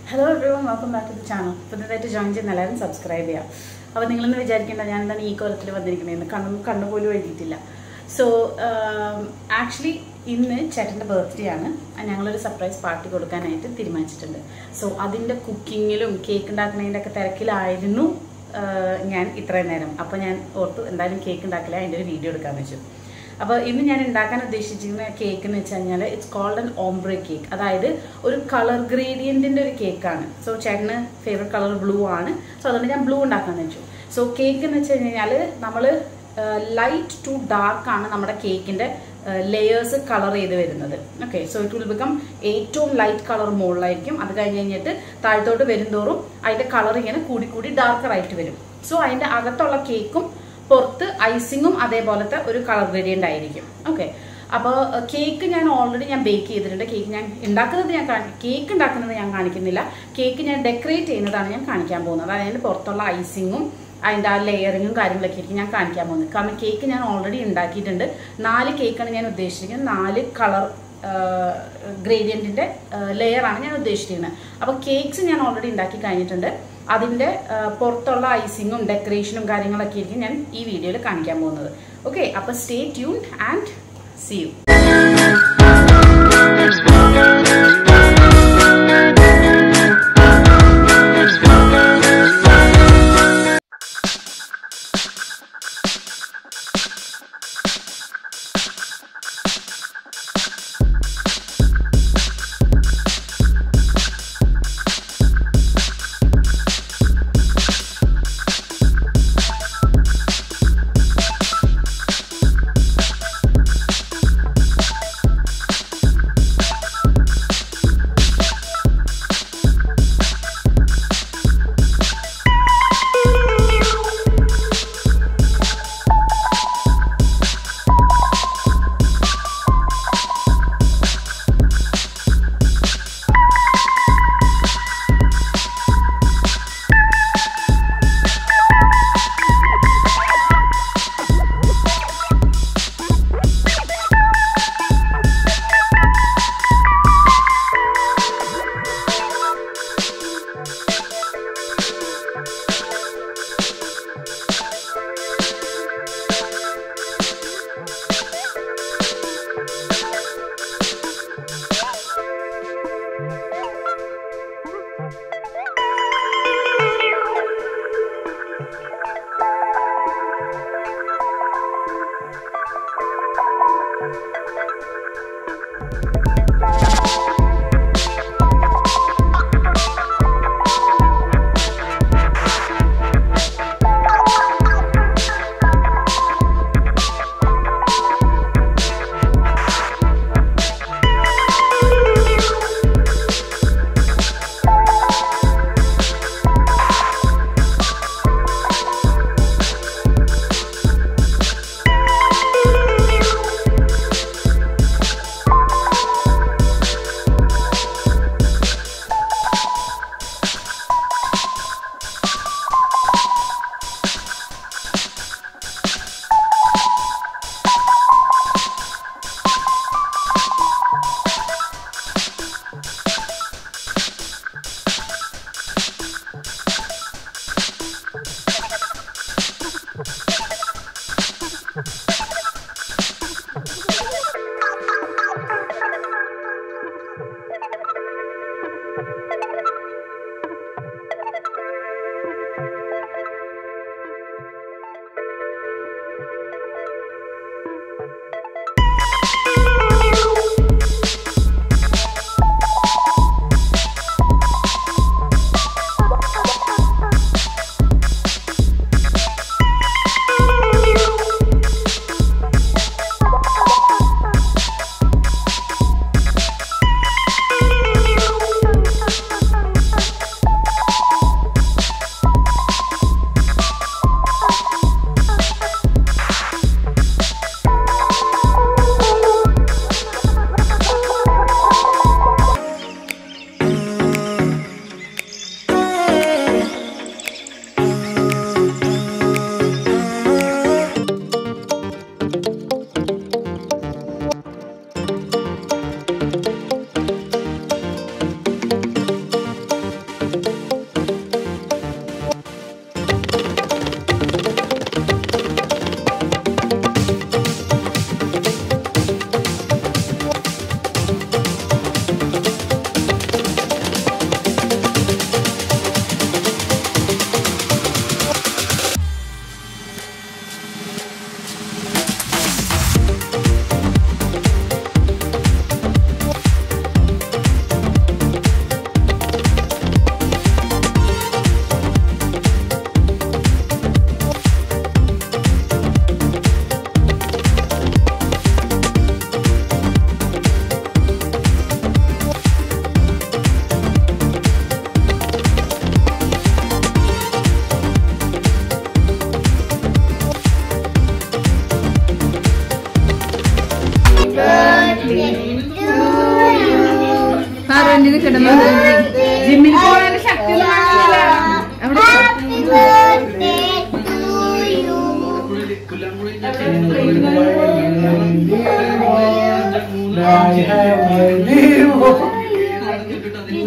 hello everyone welcome back to the channel പുതിയതായിട്ട് join ചെയ്യുന്ന എല്ലാവരും സബ്സ്ക്രൈബ് ചെയ്യാം അപ്പോൾ നിങ്ങളൊന്ന് വിചാരിക്കേണ്ട ഞാൻ എന്താണ് ഈ കോലത്തിൽ വന്നിരിക്കുന്നതെന്ന് കണ്ണു കണ്ണുപോലും എഴുതിയിട്ടില്ല സോ ആക്ച്വലി ഇന്ന് ചേട്ടൻ്റെ ബർത്ത്ഡേ ആണ് ഞങ്ങളൊരു സർപ്രൈസ് പാർട്ടി കൊടുക്കാനായിട്ട് തീരുമാനിച്ചിട്ടുണ്ട് സോ അതിൻ്റെ കുക്കിങ്ങിലും കേക്ക് ഉണ്ടാക്കുന്നതിൻ്റെ ഒക്കെ തിരക്കിലായിരുന്നു ആഹ് ഞാൻ ഇത്രയും നേരം അപ്പോൾ ഞാൻ ഓർത്തു എന്തായാലും കേക്ക് ഉണ്ടാക്കില്ല അതിൻ്റെ ഒരു വീഡിയോ എടുക്കാമെന്ന് വെച്ചു അപ്പോൾ ഇന്ന് ഞാൻ ഉണ്ടാക്കാൻ ഉദ്ദേശിച്ചിരിക്കുന്ന കേക്ക് എന്ന് വെച്ച് കഴിഞ്ഞാൽ it's called an ombre cake അതായത് ഒരു കളർ ഗ്രേഡിയൻറ്റിൻ്റെ ഒരു കേക്കാണ് സോ ചേട്ടന് ഫേവറേറ്റ് കളർ ബ്ലൂ ആണ് സോ അതുകൊണ്ട് ഞാൻ ബ്ലൂ ഉണ്ടാക്കാമെന്ന് വെച്ചു സോ കേക്ക് എന്ന് വെച്ച് കഴിഞ്ഞാൽ നമ്മൾ ലൈറ്റ് ടു ഡാർക്ക് ആണ് നമ്മുടെ കേക്കിൻ്റെ ലെയേഴ്സ് കളർ ചെയ്ത് വരുന്നത് okay so it will become ഏറ്റവും ലൈറ്റ് കളർ മുകളിലായിരിക്കും അത് കഴിഞ്ഞ് കഴിഞ്ഞിട്ട് താഴത്തോട്ട് വരുന്തോറും അതിൻ്റെ കളർ ഇങ്ങനെ കൂടി കൂടി ഡാർക്കർ ആയിട്ട് വരും സോ അതിൻ്റെ അകത്തുള്ള കേക്കും പുറത്ത് ഐസിങ്ങും അതേപോലത്തെ ഒരു കളർ വേരിയൻ്റ് ആയിരിക്കും ഓക്കെ അപ്പോൾ കേക്ക് ഞാൻ ഓൾറെഡി ഞാൻ ബേക്ക് ചെയ്തിട്ടുണ്ട് കേക്ക് ഞാൻ ഉണ്ടാക്കുന്നത് ഞാൻ കേക്ക് ഉണ്ടാക്കുന്നത് ഞാൻ കാണിക്കുന്നില്ല കേക്ക് ഞാൻ ഡെക്കറേറ്റ് ചെയ്യുന്നതാണ് ഞാൻ കാണിക്കാൻ പോകുന്നത് അതായത് പുറത്തുള്ള ഐസിങ്ങും അതിൻ്റെ ആ ലെയറിങ്ങും കാര്യങ്ങളൊക്കെ ആയിരിക്കും ഞാൻ കാണിക്കാൻ പോകുന്നത് കാരണം കേക്ക് ഞാൻ ഓൾറെഡി ഉണ്ടാക്കിയിട്ടുണ്ട് നാല് കേക്കാണ് ഞാൻ ഉദ്ദേശിച്ചിരിക്കുന്നത് നാല് കളർ ഗ്രേഡിയൻറ്റിൻ്റെ ലെയറാണ് ഞാൻ ഉദ്ദേശിച്ചിരിക്കുന്നത് അപ്പോൾ കേക്ക്സ് ഞാൻ ഓൾറെഡി ഉണ്ടാക്കി കഴിഞ്ഞിട്ടുണ്ട് അതിൻ്റെ പുറത്തുള്ള ഐസിങ്ങും ഡെക്കറേഷനും കാര്യങ്ങളൊക്കെ ആയിരിക്കും ഞാൻ ഈ വീഡിയോയിൽ കാണിക്കാൻ പോകുന്നത് ഓക്കെ അപ്പോൾ stay tune and see you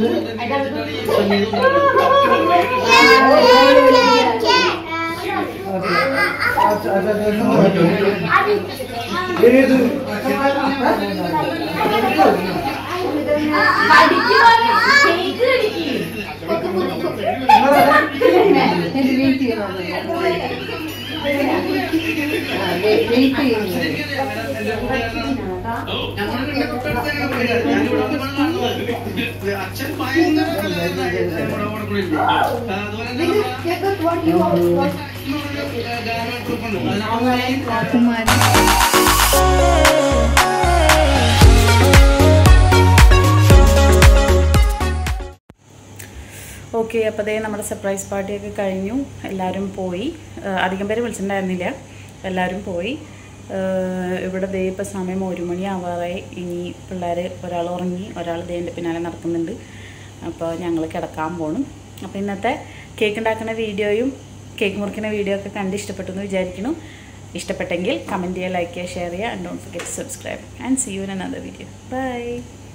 ഏത് അച്ഛൻ ഭയങ്കര ഓക്കെ അപ്പോൾ അതേ നമ്മുടെ സർപ്രൈസ് പാർട്ടിയൊക്കെ കഴിഞ്ഞു എല്ലാവരും പോയി ആ, അധികം പേര് വിളിച്ചിട്ടുണ്ടായിരുന്നില്ല എല്ലാവരും പോയി ആ, ഇവിടെ ദേ ഇപ്പോൾ സമയം ഒരു മണി ആവാറായി ഇനി പിള്ളേർ ഒരാൾ ഉറങ്ങി ഒരാൾ ദേൻ്റെ പിന്നാലെ നടക്കുന്നുണ്ട് അപ്പോൾ ഞങ്ങൾ കിടക്കാൻ പോകണം അപ്പോൾ ഇന്നത്തെ കേക്ക് ഉണ്ടാക്കുന്ന വീഡിയോയും കേക്ക് മുറിക്കുന്ന വീഡിയോ ഒക്കെ കണ്ട് ഇഷ്ടപ്പെട്ടു എന്ന് വിചാരിക്കുന്നു ഇഷ്ടപ്പെട്ടെങ്കിൽ കമൻറ്റ് ചെയ്യുക ലൈക്ക് ചെയ്യുക ഷെയർ ചെയ്യുക and don't forget subscribe and see you in another video by